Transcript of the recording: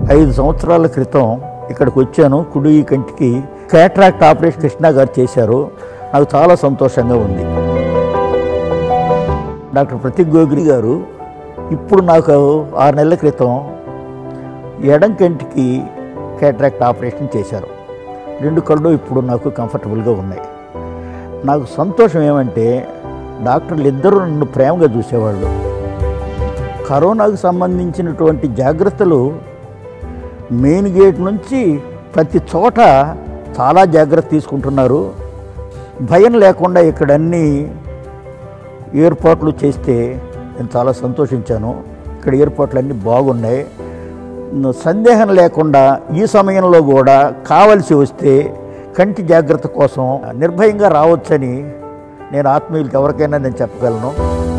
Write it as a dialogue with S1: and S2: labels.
S1: ఐదు సంవత్సరాల క్రితం ఇక్కడికి వచ్చాను కుడి కంటికి క్యాట్రాక్ట్ ఆపరేషన్ కృష్ణ గారు చేశారు నాకు చాలా సంతోషంగా ఉంది డాక్టర్ ప్రతీక్ గోగిరి గారు ఇప్పుడు నాకు ఆరు నెలల క్రితం ఎడం కంటికి క్యాట్రాక్ట్ ఆపరేషన్ చేశారు రెండు కళ్ళు ఇప్పుడు నాకు కంఫర్టబుల్గా ఉన్నాయి నాకు సంతోషం ఏమంటే డాక్టర్లు ఇద్దరు నన్ను ప్రేమగా చూసేవాళ్ళు కరోనాకు సంబంధించినటువంటి జాగ్రత్తలు మెయిన్ గేట్ నుంచి ప్రతి చోట చాలా జాగ్రత్త తీసుకుంటున్నారు భయం లేకుండా ఇక్కడ అన్ని ఏర్పాట్లు చేస్తే నేను చాలా సంతోషించాను ఇక్కడ ఏర్పాట్లు అన్నీ బాగున్నాయి సందేహం లేకుండా ఈ సమయంలో కూడా కావలసి వస్తే కంటి జాగ్రత్త కోసం నిర్భయంగా రావచ్చని నేను ఆత్మీయులకి ఎవరికైనా నేను చెప్పగలను